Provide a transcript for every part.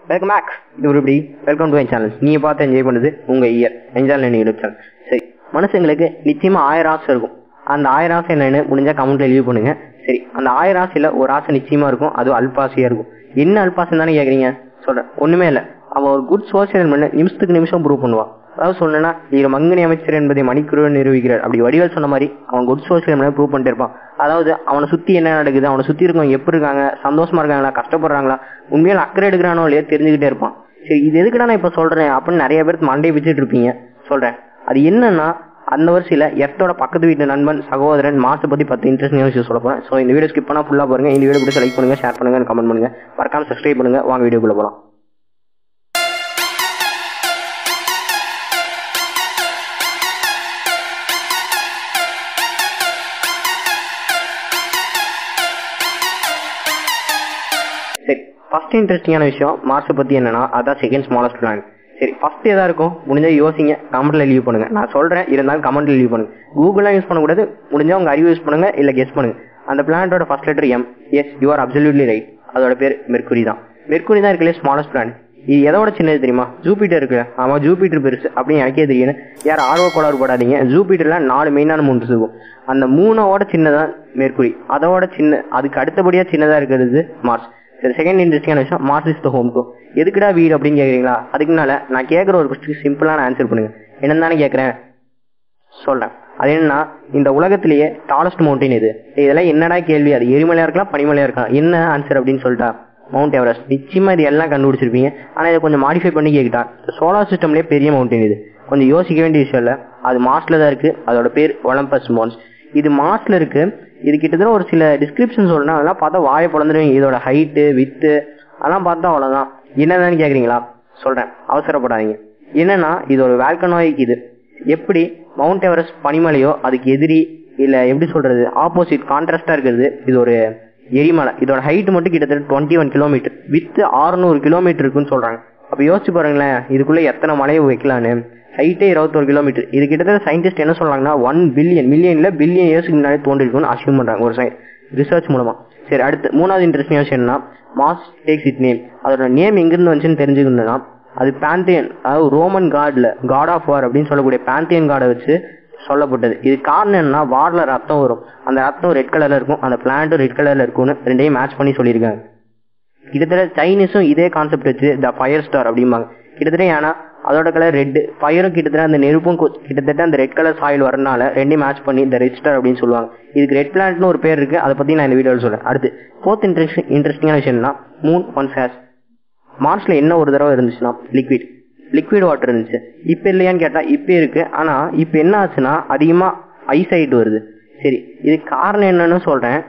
welcome back இது இப்படி welcome to my channel நீங்கள் பார்த்து என்ஜாய் பண்ணுது உங்கள் இயர் என்ஜாய் லேர்னிங் யூடியூப் சேனல் சரி மனுஷங்களுக்கு நிச்சயமாக ஆயிரம் ஆசை இருக்கும் அந்த ஆயிரம் ஆசை என்னன்னு முடிஞ்சா கமெண்ட்ல லீவ் பண்ணுங்க சரி அந்த ஆயிரம் ஆசையில் ஒரு ஆசை நிச்சயமாக இருக்கும் அதுவும் அல்பாசையாக இருக்கும் என்ன அல்பாசம் தானே கேட்குறீங்க சொல்கிறேன் ஒன்றுமே இல்லை அவன் ஒரு குட் சோசியல் பண்ண நிமிஷத்துக்கு நிமிஷம் ப்ரூவ் பண்ணுவான் அதாவது சொன்னா இது மங்கனி அமைச்சர் என்பதை மணிக்குருவன் நிரூபிக்கிறார் அப்படி வடிவேல் சொன்ன மாதிரி அவன் குட் சோசியல் பண்ண ப்ரூவ் பண்ணிட்டு இருப்பான் அதாவது அவனை சுத்தி என்ன நடக்குது அவனை சுத்தி இருக்கவங்க எப்படி இருக்காங்க சந்தோஷமா இருக்காங்களா கஷ்டப்படுறாங்களா உண்மையில அக்கறை எடுக்கிறானோ இல்லையா தெரிஞ்சுக்கிட்டே இருப்பான் சரி இது எதுக்குடா நான் இப்ப சொல்றேன் அப்படின்னு நிறைய பேர் மண்டையை பிச்சுட்டு இருப்பீங்க சொல்றேன் அது என்னன்னா அந்த வருஷத்துல எர்த்தோட பக்கத்து வீட்டு நண்பன் சகோதரன் மாசை பத்தி பத்து இன்ட்ரெஸ்டிங் விஷயம் சொல்ல போறேன் ஸோ இந்த வீடியோ ஸ்கிப் பண்ணா ஃபுல்லா பாருங்க இந்த வீடியோ பிடிச்ச லைக் பண்ணுங்க ஷேர் பண்ணுங்க கமெண்ட் பண்ணுங்க மறக்காம சப்ஸ்கிரைப் பண்ணுங்க வாங்க வீடியோக்குள்ள போலாம் சரி ஃபர்ஸ்ட் இன்ட்ரெஸ்டிங்கான விஷயம் மார்ஸை பத்தி என்னன்னா அதான் செகண்ட் ஸ்மாலஸ்ட் பிளான் சரி ஃபர்ஸ்ட் எதா இருக்கும் முடிஞ்சா யோசிங்க கமெண்ட்ல லீவ் பண்ணுங்க நான் சொல்றேன் இருந்தாலும் கமெண்ட்ல லீவ் பண்ணுங்க கூகுள்லாம் யூஸ் பண்ணக்கூடாது முடிஞ்சா உங்க அறிவு யூஸ் பண்ணுங்க இல்ல கெஸ் பண்ணுங்க அந்த பிளானட்டோட first letter M S U R absolutely right அதோட பேர் மெர்க்குரி தான் மெர்க்குரி தான் இருக்கலே ஸ்மாலஸ்ட் பிளான் இது எதோட சின்னது தெரியுமா ஜூபிட்டர் இருக்குல்ல ஆமா ஜூபிட்டர் பெருசு அப்படின்னு எனக்கே தெரியும் யார் ஆர்வ கோளாறு போடாதீங்க ஜூபிட்டர்ல நாலு மெயினான மூணு இருக்கும் அந்த மூணோட சின்னதான் மெர்க்குரி அதோட சின்ன அதுக்கு அடுத்தபடியா சின்னதா இருக்கிறது மார்ஸ் சரி செகண்ட் இன்ட்ரெஸ்டிங்கான விஷயம் Mars is the home to எதுக்குடா வீடு அப்படின்னு கேக்குறீங்களா அதுக்குனால நான் கேட்குற ஒரு கொஸ்டின் சிம்பிளான ஆன்சர் பண்ணுங்க என்னன்னு தானே கேட்குறேன் சொல்றேன் அது என்னன்னா இந்த உலகத்திலேயே டாலஸ்ட் மவுண்டன் இது இதெல்லாம் என்னடா கேள்வி அது எரிமலையா இருக்கலாம் பனிமலையா இருக்கலாம் என்ன ஆன்சர் அப்படின்னு சொல்லிட்டா மவுண்ட் எவரெஸ்ட் நிச்சயமா இது எல்லாம் கண்டுபிடிச்சிருப்பீங்க ஆனா இதை கொஞ்சம் மாடிஃபை பண்ணி கேட்டா சோலார் சிஸ்டம்லயே பெரிய மவுண்டன் இது கொஞ்சம் யோசிக்க வேண்டிய விஷயம் இல்ல அது மார்ஸ்ல தான் இருக்கு அதோட பேர் ஒலம்பஸ் மோன்ஸ் இது மார்ஸ்ல இருக்கு இது கிட்டத்தட்ட ஒரு சில டிஸ்கிரிப்ஷன் சொல்லணும் அதெல்லாம் பார்த்தா வாயை பிறந்துருவீங்க இதோட ஹைட்டு வித்து அதெல்லாம் பார்த்தா அவ்வளவுதான் என்னதான்னு கேக்குறீங்களா சொல்றேன் அவசரப்படாதீங்க என்னன்னா இது ஒரு வேல்கனாயிக் இது எப்படி மவுண்ட் எவரெஸ்ட் பனிமலையோ அதுக்கு எதிரி இல்ல எப்படி சொல்றது ஆப்போசிட் கான்ட்ராஸ்டா இருக்கிறது இது ஒரு எரிமலை இதோட ஹைட் மட்டும் கிட்டத்தட்ட டுவெண்ட்டி ஒன் கிலோமீட்டர் வித் ஆறுநூறு கிலோமீட்டர் இருக்குன்னு சொல்றாங்க அப்ப யோசிச்சு பாருங்களேன் இதுக்குள்ள எத்தனை மலையை வைக்கலான்னு ஹைட்டே இருபத்தொரு கிலோமீட்டர் இது கிட்டத்தட்ட சயின்டிஸ்ட் என்ன சொல்றாங்கன்னா ஒன் பில்லியன் மில்லியன்ல பில்லியன் இயர்ஸ்க்கு முன்னாடி தோன்றிருக்கும்னு அசியூம் பண்றாங்க ஒரு சைன் ரிசர்ச் மூலமா சரி அடுத்து மூணாவது இன்ட்ரெஸ்டிங் விஷயம் என்னன்னா மாஸ் டேக்ஸ் இட் நேம் அதோட நேம் எங்கிருந்து வந்துச்சுன்னு தெரிஞ்சுக்கணும்னா அது பேந்தியன் அதாவது ரோமன் காட்ல காட் ஆஃப் வார் அப்படின்னு சொல்லக்கூடிய பேந்தியன் காடை வச்சு சொல்லப்பட்டது இது காரணம் என்னன்னா வார்ல ரத்தம் வரும் அந்த ரத்தம் ரெட் கலர்ல இருக்கும் அந்த பிளான்ட்டும் ரெட் கலர்ல இருக்கும்னு ரெண்டையும் மேட்ச் பண்ணி சொல்லியிருக்காங்க கிட்டத்தட்ட சைனீஸும் இதே கான்செப்ட் வச்சு த ஃபயர் ஸ்டார் அப்படிம்பாங்க கிட்டத்தட்ட ஏன்னா அதோட கலர் ரெட் ஃபயரும் கிட்டத்தட்ட அந்த நெருப்பும் கிட்டத்தட்ட அந்த ரெட் கலர் சாயில் வரனால ரெண்டையும் மேட்ச் பண்ணி இந்த ரெட் ஸ்டார் அப்படின்னு சொல்லுவாங்க இதுக்கு ரெட் பிளான்ட்னு ஒரு பேர் இருக்கு அதை பத்தி நான் இந்த வீடியோவில் சொல்றேன் அடுத்து ஃபோர்த் இன்ட்ரெஸ்ட் இன்ட்ரெஸ்டிங்கான விஷயம்னா மூன் ஒன் ஹேஸ் மார்ச்ல என்ன ஒரு தடவை இருந்துச்சுன்னா லிக்விட் லிக்விட் வாட்டர் இருந்துச்சு இப்ப இல்லையான்னு கேட்டா இப்ப இருக்கு ஆனா இப்ப என்ன ஆச்சுன்னா அதிகமா ஐஸ் ஆயிட்டு வருது சரி இது காரணம் என்னன்னு சொல்றேன்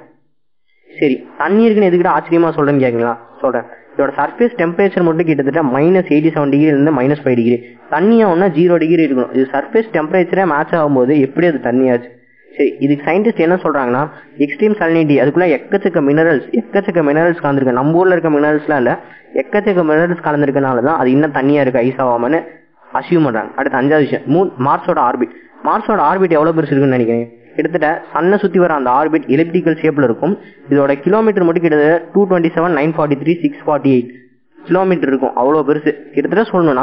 சரி தண்ணி இருக்குன்னு எதுக்கிட்ட ஆச்சரியமா சொல்றேன்னு கேக்குங்களா சொல்றேன் இதோட சர்ஃபேஸ் டெம்பரேச்சர் மட்டும் கிட்டத்தட்ட மைனஸ் எயிட்டி செவன் டிகிரி இருந்து மைனஸ் ஃபைவ் டிகிரி தண்ணியா ஒன்னா ஜீரோ டிகிரி இருக்கணும் இது சர்ஃபேஸ் டெம்பரேச்சரே மேட்ச் ஆகும்போது எப்படி அது தண்ணியாச்சு சரி இதுக்கு சயின்டிஸ்ட் என்ன சொல்றாங்கன்னா எக்ஸ்ட்ரீம் சலினிட்டி அதுக்குள்ள எக்கச்சக்க மினரல்ஸ் எக்கச்சக்க மினரல்ஸ் கலந்துருக்கு நம்ம ஊர்ல இருக்க மினரல்ஸ்லாம் இல்ல எக்கச்சக்க மினரல்ஸ் கலந்துருக்கனால தான் அது இன்னும் தண்ணியா இருக்கு ஐஸ் ஆகாமன்னு அசியூம் பண்றாங்க அடுத்து அஞ்சாவது விஷயம் மூன் மார்ஸோட ஆர்பிட் மார்ஸோட ஆர்பிட் எவ்வளவு பெருசு இருக்குன்னு நினைக்கிறேன் கிட்டத்தட்ட சன்னை சுத்தி வர அந்த ஆர்பிட் எலிப்டிக்கல் ஷேப்ல இருக்கும் இதோட கிலோமீட்டர் மட்டும் கிட்டத்தட்ட two twenty seven nine forty three six forty eight kilometre இருக்கும் அவ்வளவு பெருசு கிட்டத்தட்ட சொல்லணும்னா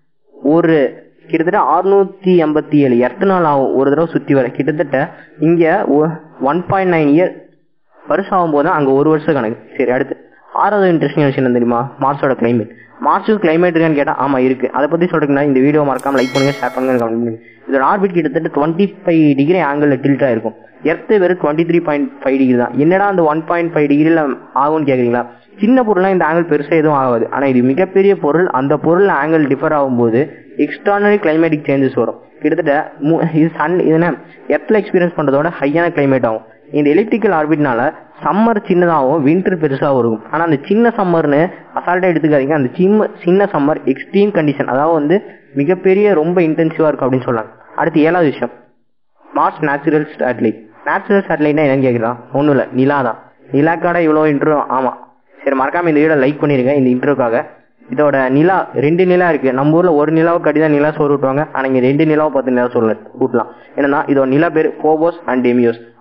ஒரு கிட்டத்தட்ட அறுநூத்தி எண்பத்தி ஏழு எட்டு நாள் ஆகும் ஒரு தடவை சுத்தி வர கிட்டத்தட்ட இங்க ஒன் பாயிண்ட் நைன் இயர் வருஷம் ஆகும்போது அங்க ஒரு வருஷம் கணக்கு சரி அடுத்து ஆறாவது இன்ட்ரெஸ்டிங் விஷயம் என்ன தெரியுமா மார்ஸோட கிளைமேட் மார்ஸுக்கு கிளைமேட் இருக்கான்னு கேட்டா ஆமா இருக்கு அதை பத்தி சொல்றீங்கன்னா இந்த வீடியோ மறக்காம லைக் பண்ணுங்க ஷேர் பண்ணுங்க கமெண்ட் பண்ணுங்க இதோட ஆர்பிட் கிட்டத்தட்ட twenty five degree angle tilt ஆயிருக்கும் எர்த்து வெறும் twenty three point five degree தான் என்னடா அந்த ஒன் பாயிண்ட் ஃபைவ் டிகிரில ஆகும்னு கேக்குறீங்களா சின்ன பொருள்லாம் இந்த ஆங்கிள் பெருசா எதுவும் ஆகாது ஆனா இது மிகப்பெரிய பொருள் அந்த பொருள் ஆங்கிள் டிஃபர் ஆகும்போது எக்ஸ்ட்ரானரி கிளைமேட்டிக் சேஞ்சஸ் வரும் கிட்டத்தட்ட இது சன் இது எர்த்ல எக்ஸ்பீரியன்ஸ் பண்றதோட ஹையான கிளைமேட் ஆகும் இந்த எலிப்டிக்கல் ஆர்பிட்னால சம்மர் சின்னதாகவும் வின்டர் பெருசாகவும் இருக்கும் ஆனா அந்த சின்ன சம்மர்னு அசால்ட்டா எடுத்துக்காதீங்க அந்த சின்ன சின்ன சம்மர் எக்ஸ்ட்ரீம் கண்டிஷன் அதாவது வந்து மிகப்பெரிய ரொம்ப இன்டென்சிவா இருக்கும் அப்படின்னு சொல்லலாம் அடுத்து ஏழாவது விஷயம் மார்ஸ் நேச்சுரல் சேட்டலைட் நேச்சுரல் சேட்டலைட்னா என்னன்னு கேட்கலாம் ஒன்றும் இல்லை நிலா தான் நிலாக்காட இவ்வளோ இன்ட்ரோ ஆமா சரி மறக்காம இந்த வீடியோ லைக் பண்ணிருங்க இந்த இன்ட்ரோக்காக இதோட நிலா ரெண்டு நிலா இருக்கு நம்ம ஊர்ல ஒரு நிலாவை கட்டி தான் நிலா சோறு விட்டுவாங்க ஆனா இங்க ரெண்டு நிலாவை பார்த்து நிலா சொல்ல ஊட்டலாம் என்னன்னா இதோட நிலா பேர் போபோஸ் அண்ட் டெமியோஸ்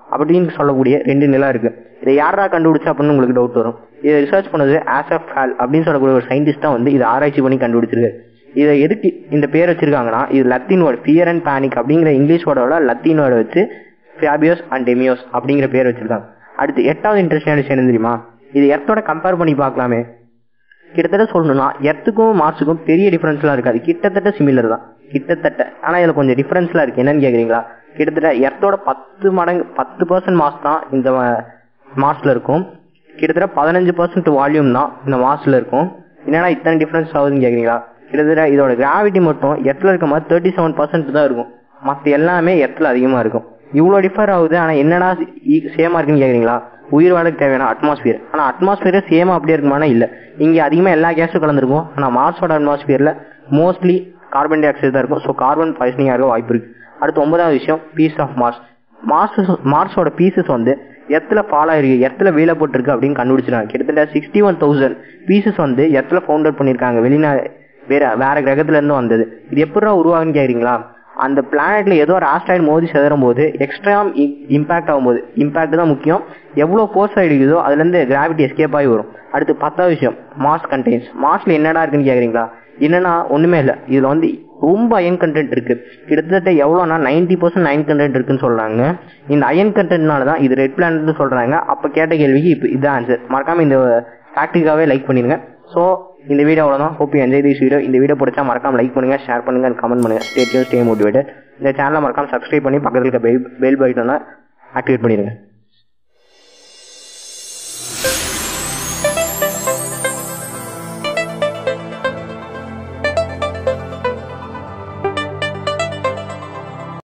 அப்படின்னு சொல்லக்கூடிய ரெண்டு நிலா இருக்கு இதை யாரா கண்டுபிடிச்சா அப்படின்னு உங்களுக்கு டவுட் வரும் இதை ரிசர்ச் பண்ணது ஆசப் ஹால் அப்படின்னு சொல்லக்கூடிய ஒரு சயின்டிஸ்ட் தான் வந்து இதை ஆராய்ச்சி பண்ணி கண்டுபிடிச்சிருக்காரு இதை எதுக்கு இந்த பேர் வச்சிருக்காங்கன்னா இது Latin word fear and panic அப்படிங்கிற இங்கிலீஷ் வேர்டோட லத்தீன் வேர்டு வச்சு ஃபேபியோஸ் அண்ட் டெமியோஸ் அப்படிங்கிற பேர் வச்சிருக்காங்க அடுத்து எட்டாவது இன்ட்ரெஸ்டிங் விஷயம் என்ன தெரியுமா இது எர்த்தோட கம்பேர் பண்ணி பார்க்கலாமே கிட்டத்தட்ட சொல்லணும்னா எர்த்துக்கும் மார்ஸுக்கும் பெரிய டிஃபரன்ஸ்லாம் இருக்காது கிட்டத்தட்ட சிமிலர் தான் கிட்டத்தட்ட ஆனா இதுல கொஞ்சம் டிஃபரன்ஸ்லாம் இருக்கு என்னன்னு கேக்குறீங்களா கிட்டத்தட்ட எர்த்தோட பத்து மடங்கு பத்து பர்சன்ட் மாஸ் தான் இந்த மாஸ்ல இருக்கும் கிட்டத்தட்ட பதினஞ்சு பர்சன்ட் வால்யூம் தான் இந்த மாஸ்ல இருக்கும் என்னன்னா இத்தனை டிஃபரன்ஸ் ஆகுதுன்னு கேக்குறீங்களா கிட்டத்தட்ட இதோட கிராவிட்டி மட்டும் எர்த்ல இருக்க மாதிரி தேர்ட்டி செவன் பர்சன்ட் தான் இருக்கும் மற்ற எல்லாமே எர்த்ல அதிகமா இருக்கும் இவ்வளோ டிஃபர் ஆகுது ஆனா என்னடா சேமா இருக்குன்னு கேக்குறீங்களா உயிர் வாழக்கு தேவையான அட்மாஸ்பியர் ஆனா அட்மாஸ்பியர் சேமா அப்படியே இருக்குமானா இல்ல இங்க அதிகமா எல்லா கேஸும் கலந்துருக்கும் ஆனா மார்ஸோட அட்மாஸ்பியர்ல மோஸ்ட்லி கார்பன் டை ஆக்சைடு தான் இருக்கும் ஸோ கார்பன் பாய்சனிங் இருக்க வாய்ப்பு இருக்கு அடுத்து ஒன்பதாவது விஷயம் பீஸ் ஆஃப் மார்ஸ் மார்ஸ் மார்ஸோட பீசஸ் வந்து எத்துல ஃபால் ஆயிருக்கு எத்துல வீல போட்டிருக்கு அப்படின்னு கண்டுபிடிச்சிருக்காங்க கிட்டத்தட்ட சிக்ஸ்டி ஒன் தௌசண்ட் பீசஸ் வந்து எத்துல ஃபவுண்டர் பண்ணிருக்காங்க வெளிநா வேற வேற கிரகத்துல இருந்து வந்தது இது எப்படா உருவாகுன்னு கேக்குறீங்களா அந்த பிளானட்ல ஏதோ ஒரு ஆஸ்ட்ராய்டு மோதி செதறும் போது எக்ஸ்ட்ரா இம்பாக்ட் ஆகும்போது இம்பாக்ட் தான் முக்கியம் எவ்வளவு ஃபோர்ஸ் ஆயிடுக்குதோ அதுல இருந்து கிராவிட்டி எஸ்கேப் ஆகி வரும் அடுத்து பத்தாவது விஷயம் மாஸ் கண்டெய்ன்ஸ் மாஸ்ல என்னடா இருக்குன்னு கேக்குறீங்களா என்னன்னா ஒண்ணுமே இல்ல இதுல வந்து ரொம்ப அயன் கண்டென்ட் இருக்கு கிட்டத்தட்ட எவ்வளோனா நைன்டி பர்சன்ட் அயன் கண்டென்ட் இருக்குன்னு சொல்றாங்க இந்த அயன் கண்டென்ட்னால தான் இது ரெட் பிளானட்னு சொல்றாங்க அப்ப கேட்ட கேள்விக்கு இப்போ இதான் ஆன்சர் மறக்காம இந்த ஃபேக்டரிக்காவே லைக் பண்ணிருங்க ஸோ இந்த வீடியோ அவ்வளோதான் ஹோப் என்ஜாய் திஸ் வீடியோ இந்த வீடியோ பிடிச்சா மறக்காம லைக் பண்ணுங்க ஷேர் பண்ணுங்க கமெண்ட் பண்ணுங்க ஸ்டே டியூன் ஸ்டே மோட்டிவேட்டட் இந்த சேனலை மறக்காம சப்ஸ்கிரைப் பண்ணி பக்கத்தில் இருக்க பெல் பெல் பட்டனை ஆக்டிவேட் பண்ணிடுங்க